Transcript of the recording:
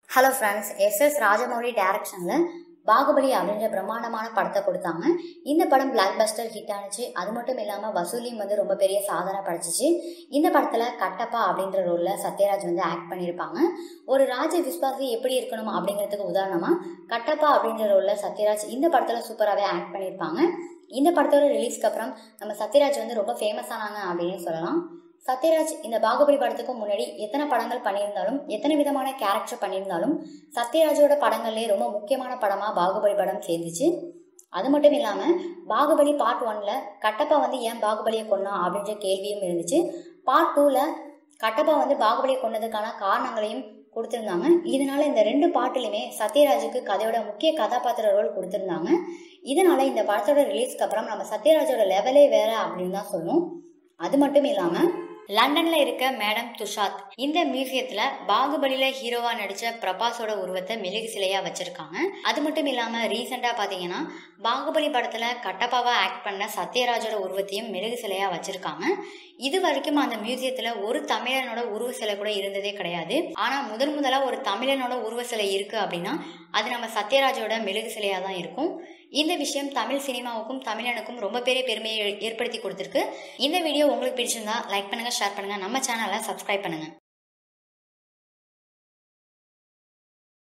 hello friends S S Rajamouli டைரக்ஷனில் பாகுபலி அப்படின்ற பிரம்மாண்டமான படத்தை கொடுத்தாங்க இந்த படம் பிளாக் பஸ்டர் ஹிட் ஆனிச்சு அது மட்டும் இல்லாமல் வசூலியும் வந்து ரொம்ப பெரிய சாதனை படைச்சிச்சு இந்த படத்தில் கட்டப்பா அப்படின்ற ரோலில் சத்யராஜ் வந்து ஆக்ட் பண்ணியிருப்பாங்க ஒரு ராஜ விஸ்வாசி எப்படி இருக்கணும் அப்படிங்கிறதுக்கு உதாரணமாக கட்டப்பா அப்படின்ற ரோலில் சத்யராஜ் இந்த படத்தில் சூப்பராகவே ஆக்ட் பண்ணியிருப்பாங்க இந்த படத்தோட ரிலீஸ்க்கு அப்புறம் நம்ம சத்யராஜ் வந்து ரொம்ப ஃபேமஸ் ஆனாங்க அப்படின்னு சொல்லலாம் சத்யராஜ் இந்த பாகுபலி படத்துக்கு முன்னாடி எத்தனை படங்கள் பண்ணியிருந்தாலும் எத்தனை விதமான கேரக்டர் பண்ணியிருந்தாலும் சத்யராஜோட படங்கள்லேயே ரொம்ப முக்கியமான படமாக பாகுபலி படம் சேர்ந்துச்சு அது மட்டும் இல்லாமல் பாகுபலி பார்ட் ஒன்ல கட்டப்பா வந்து ஏன் பாகுபலியை கொன்னா அப்படின்ற கேள்வியும் இருந்துச்சு பார்ட் டூவில் கட்டப்பா வந்து பாகுபலியை கொன்னதுக்கான காரணங்களையும் கொடுத்துருந்தாங்க இதனால இந்த ரெண்டு பாட்டுலையுமே சத்யராஜுக்கு கதையோட முக்கிய கதாபாத்திர ரோல் கொடுத்துருந்தாங்க இதனால இந்த படத்தோட ரிலீஸ்க்கு அப்புறம் நம்ம சத்யராஜோட லெவலே வேற அப்படின்னு தான் சொல்லணும் அது மட்டும் இல்லாமல் லண்டன்ல இருக்க மேடம் துஷாத் இந்த மியூசியத்துல பாகுபலியில ஹீரோவா நடிச்ச பிரபாஸோட உருவத்தை மெழுகு சிலையா வச்சிருக்காங்க அது மட்டும் இல்லாம ரீசெண்டா பாத்தீங்கன்னா பாகுபலி படத்துல கட்டப்பாவா ஆக்ட் பண்ண சத்யராஜோட உருவத்தையும் மெழுகு சிலையா வச்சிருக்காங்க இது வரைக்கும் அந்த மியூசியத்துல ஒரு தமிழனோட உருவ சிலை கூட இருந்ததே கிடையாது ஆனா முதன் முதலா ஒரு தமிழனோட உருவ சிலை இருக்கு அப்படின்னா அது நம்ம சத்யராஜோட மெழுகு சிலையா தான் இருக்கும் இந்த விஷயம் தமிழ் சினிமாவுக்கும் தமிழனுக்கும் ரொம்ப பெரிய பெருமையை ஏற்படுத்தி கொடுத்துருக்கு இந்த வீடியோ உங்களுக்கு பிடிச்சிருந்தா லைக் பண்ணுங்க ஷேர் பண்ணுங்க நம்ம சேனலை சப்ஸ்கிரைப் பண்ணுங்க